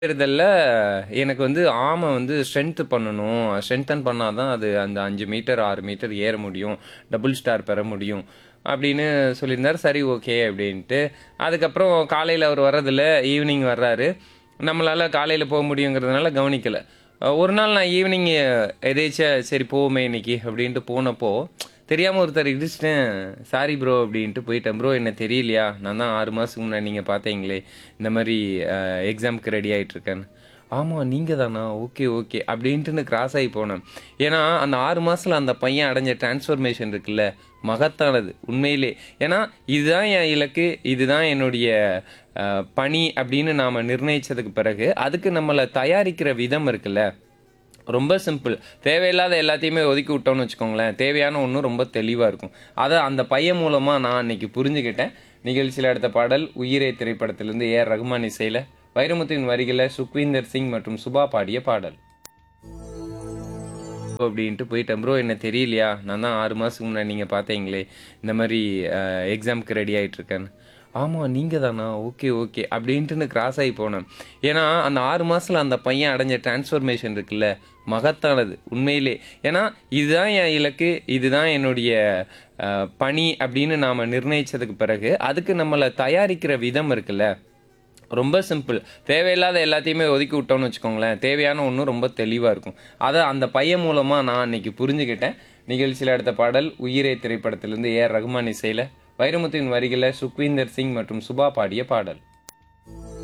தேர்தல்ல எனக்கு வந்து ஆர்ம வந்து ஸ்ட்ரென்த் பண்ணணும். ஸ்ட்ரென்தன் பண்ணா தான் அது அந்த 5 மீட்டர், 6 மீட்டர் ஏற முடியும். டபுள் ஸ்டார் பெற முடியும். அப்படின்னு சொல்லியிருந்தாரு. சரி ஓகே அப்படின்ட்டு. அதுக்கப்புறம் காலையில அவர் வர்றதில்ல. ஈவினிங் வர்றாரு. நம்மளால காலையில போ முடியுங்கிறதுனால கவனிக்கல. அ ஒரு நாள் நான் ஈவினிங் எதேர்ச்சியா சரி போவோமே இன்னைக்கு அப்படின்ட்டு போனப்போ, தெரியாம ஒருத்தர் இடிச்சுட்டேன். சாரி ப்ரோ அப்படின்ட்டு போயிட்டேன். ப்ரோ என்ன தெரியலையா? நான் தான் 6 மாசத்துக்கு முன்னாடி நீங்க பார்த்தீங்களே, இந்த மாரி அ எக்ஸாம்க்கு ரெடி ஆயிட்டு இருக்கேன்னு. ஆமா நீங்க தானா? ஓகே, ஓகே அப்படின்ட்டுன்னு கிராஸ் ஆகி போனேன். ஏன்னா, அந்த 6 மாசத்துல அந்த பையன் அடைஞ்ச டிரான்ஸ்ஃபர்மேஷன் இருக்குல்ல, மகத்தானது உண்மையிலே. ஏன்னா, இதுதான் என் இலக்கு, இதுதான் என்னுடைய அ பணி அப்படின்னு நாம நிர்ணயிச்சதுக்கு பிறகு, அதுக்கு நம்மள தயாரிக்கிற விதம் இருக்குல்ல, ரொம்ப சிம்பிள். தேவையில்லாத எல்லாத்தையுமே ஒதுக்கி விட்டோம்னு வச்சுக்கோங்களேன், தேவையான ஒண்ணு ரொம்ப தெளிவா இருக்கும். அத அந்த பையன் மூலமா நான் அன்னைக்கு புரிஞ்சுக்கிட்டேன். நிகழ்ச்சியில அடுத்த பாடல் உயிரே திரைப்படத்திலிருந்து ஏ. ஆர். ரகுமான் இசையில, வைரமுத்துவின் வரிகள்ல சுக்வீந்தர் சிங் மற்றும் சுபா பாடிய பாடல். அப்படின்ட்டு போயிட்டேன். ப்ரோ என்ன தெரியலையா? நான் தான் 6 மாசத்துக்கு முன்னாடி நீங்க பார்த்தீங்களே, இந்த மாரி அ எக்ஸாம்க்கு ரெடி ஆயிட்டு இருக்கேன்னு. ஆமா நீங்க தானா? ஓகே, ஓகே அப்படின்ட்டுன்னு கிராஸ் ஆகி போனேன். ஏன்னா, அந்த 6 மாசத்துல அந்த பையன் அடைஞ்ச டிரான்ஸ்ஃபர்மேஷன் இருக்குல்ல, மகத்தானது உண்மையிலே. ஏன்னா, இதுதான் என் இலக்கு, இதுதான் என்னுடைய அ பணி அப்படின்னு நாம நிர்ணயிச்சதுக்கு பிறகு, அதுக்கு நம்மள தயாரிக்கிற விதம் இருக்குல்ல, ரொம்ப சிம்பிள். தேவையில்லாத எல்லாத்தையுமே ஒதுக்கி விட்டோம்னு வச்சுக்கோங்களேன், தேவையான ஒண்ணு ரொம்ப தெளிவா இருக்கும். அத அந்த பையன் மூலமா நான் அன்னைக்கு புரிஞ்சுக்கிட்டேன். நிகழ்ச்சியில அடுத்த பாடல் உயிரே திரைப்படத்திலிருந்து ஏ. ஆர். ரகுமான் இசையில, வைரமுத்துவின் வரிகள்ல சுக்வீந்தர் சிங் மற்றும் சுபா பாடிய பாடல்.